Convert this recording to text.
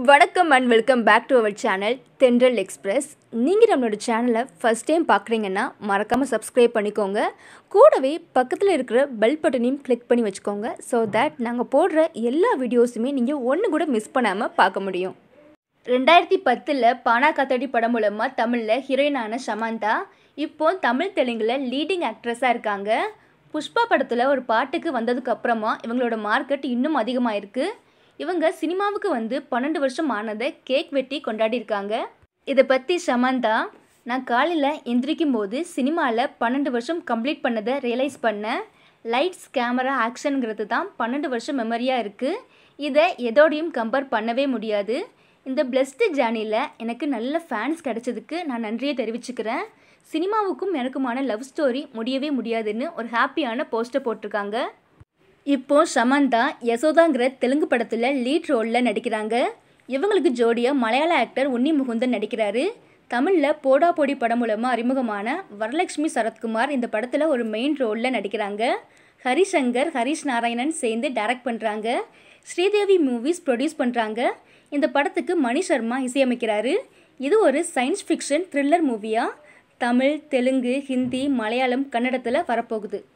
வணக்கம் and welcome back to our channel Thendral express நீங்கள் நம்மளோட சேனலை ஃபஸ்ட் டைம் பார்க்குறீங்கன்னா மறக்காமல் சப்ஸ்கிரைப் பண்ணிக்கோங்க கூடவே பக்கத்தில் இருக்கிற பெல் பட்டனையும் கிளிக் பண்ணி வச்சுக்கோங்க ஸோ தட் நாங்கள் போடுற எல்லா வீடியோஸுமே நீங்கள் ஒன்று கூட மிஸ் பண்ணாமல் பார்க்க முடியும் ரெண்டாயிரத்தி பத்தில் பானா கத்தடி படம் மூலமாக தமிழில் ஹீரோயினான சமந்தா இப்போ தமிழ் தெலுங்கில் லீடிங் ஆக்ட்ரஸாக இருக்காங்க புஷ்பா படத்தில் ஒரு பாட்டுக்கு வந்ததுக்கு அப்புறமா இவங்களோட மார்க்கெட் இன்னும் அதிகமாயிருக்கு இவங்க சினிமாவுக்கு வந்து பன்னெண்டு வருஷம் ஆனதை கேக் வெட்டி கொண்டாடியிருக்காங்க இதை பற்றி சமந்தா நான் காலையில் எந்திரிக்கும் போது சினிமாவில் பன்னெண்டு வருஷம் கம்ப்ளீட் பண்ணதை ரியலைஸ் பண்ணேன் லைட்ஸ் கேமரா ஆக்ஷனுங்கிறது தான் பன்னெண்டு வருஷம் மெமரியாக இருக்குது இதை எதோடையும் கம்பேர் பண்ணவே முடியாது இந்த பிளெஸ்டு ஜேர்னியில் எனக்கு நல்ல ஃபேன்ஸ் கிடைச்சதுக்கு நான் நன்றியை தெரிவிச்சுக்கிறேன் சினிமாவுக்கும் எனக்குமான லவ் ஸ்டோரி முடியவே முடியாதுன்னு ஒரு ஹாப்பியான போஸ்டர் போட்டிருக்காங்க இப்போ சமந்தா யசோதாங்கிற தெலுங்கு படத்தில் லீட் ரோலில் நடிக்கிறாங்க இவங்களுக்கு ஜோடியாக மலையாள ஆக்டர் உன்னி முகுந்தன் நடிக்கிறாரு தமிழில் போடா போடி படம் மூலமாக அறிமுகமான வரலட்சுமி சரத்குமார் இந்த படத்தில் ஒரு மெயின் ரோலில் நடிக்கிறாங்க ஹரிசங்கர் ஹரிஷ் நாராயணன் சேர்ந்து டைரக்ட் பண்ணுறாங்க ஸ்ரீதேவி மூவிஸ் ப்ரொடியூஸ் பண்ணுறாங்க இந்த படத்துக்கு மணி சர்மா இசையமைக்கிறாரு இது ஒரு சயின்ஸ் ஃபிக்ஷன் த்ரில்லர் மூவியாக தமிழ் தெலுங்கு ஹிந்தி மலையாளம் கன்னடத்தில் வரப்போகுது